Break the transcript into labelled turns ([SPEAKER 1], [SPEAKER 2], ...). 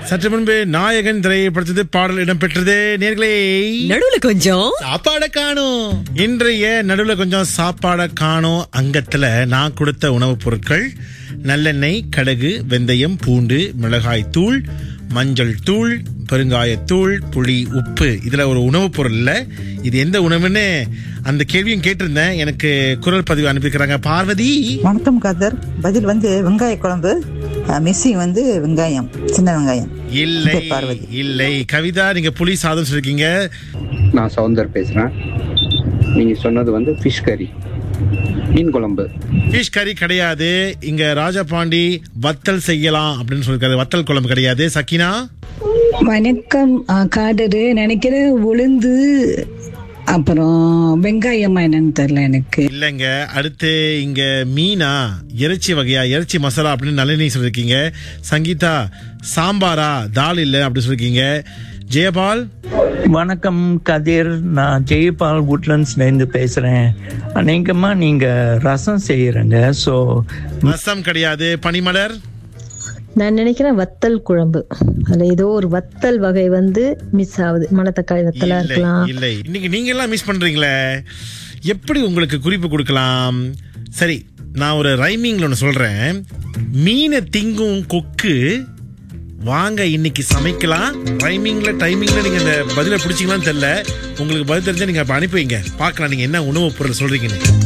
[SPEAKER 1] சற்று முன்பு நாயகன் திரைப்படத்தது பாடல் இடம்பெற்றது நேர்களே
[SPEAKER 2] நடுவுல கொஞ்சம்
[SPEAKER 1] சாப்பாட காணும் இன்றைய நடுவுல கொஞ்சம் சாப்பாட காணும் அங்கத்துல நான் கொடுத்த உணவுப் பொருட்கள் நல்லெண்ணெய் கடுகு வெந்தயம் பூண்டு மிளகாய் தூள் மஞ்சள் தூள் பெருங்காயத்தூள் புளி உப்பு இதுல ஒரு உணவுப் பொருள் இல்ல இது எந்த உணவுன்னு அந்த கேள்வியும் கேட்டிருந்தேன் எனக்கு குரல் பதிவு அனுப்பியிருக்கிறாங்க பார்வதி
[SPEAKER 3] வணக்கம் காதர் பதில் வந்து வெங்காய குழம்பு மிஸ்ஸிங் வந்து வெங்காயம் சின்ன வெங்காயம்
[SPEAKER 1] இல்லை
[SPEAKER 3] பேர் பார்வதி.
[SPEAKER 1] இல்லை கவிதா நீங்க புளி சாதம் சொல்லிருக்கீங்க
[SPEAKER 4] நான் சவுந்தர் பேசுறேன் நீங்க சொன்னது வந்து ஃபிஷ் கறி மீன் குழம்பு
[SPEAKER 1] ஃபிஷ் கறி கிடையாது இங்க ராஜபாண்டி வத்தல் செய்யலாம் அப்படின்னு சொல்லிருக்காரு வத்தல் குழம்பு கிடையாது சக்கினா
[SPEAKER 5] வணக்கம் ஆ, காடரு நினைக்கிறேன் உளுந்து அப்புறம் வெங்காயமா என்னன்னு தெரியல எனக்கு
[SPEAKER 1] இல்லைங்க அடுத்து இங்க மீனா இறைச்சி வகையா இறைச்சி மசாலா அப்படின்னு நளினி சொல்லிருக்கீங்க சங்கீதா சாம்பாரா தால் இல்லை அப்படின்னு சொல்லிருக்கீங்க ஜெயபால்
[SPEAKER 6] வணக்கம் கதிர் நான் ஜெயபால் வுட்லண்ட்ஸ்லேருந்து பேசுகிறேன் அநேகமாக நீங்கள் ரசம் செய்கிறேங்க ஸோ
[SPEAKER 1] ரசம் கிடையாது பனிமலர்
[SPEAKER 7] நான் நினைக்கிறேன் வத்தல் குழம்பு அதுல ஏதோ ஒரு வத்தல் வகை வந்து மிஸ் ஆகுது மணத்தக்காளி வத்தலா
[SPEAKER 1] இல்லை
[SPEAKER 7] இருக்கலாம்
[SPEAKER 1] இல்லை இன்னைக்கு நீங்க எல்லாம் மிஸ் பண்றீங்களே எப்படி உங்களுக்கு குறிப்பு கொடுக்கலாம் சரி நான் ஒரு ரைமிங்ல ஒன்று சொல்றேன் மீனை திங்கும் கொக்கு வாங்க இன்னைக்கு சமைக்கலாம் ரைமிங்ல டைமிங்ல நீங்க இந்த பதில பிடிச்சிங்களான்னு தெரியல உங்களுக்கு பதில் தெரிஞ்சா நீங்க அப்ப அனுப்பி வைங்க பார்க்கலாம் நீங்க என்ன உணவுப் பொருள் சொல்றீங்கன்னு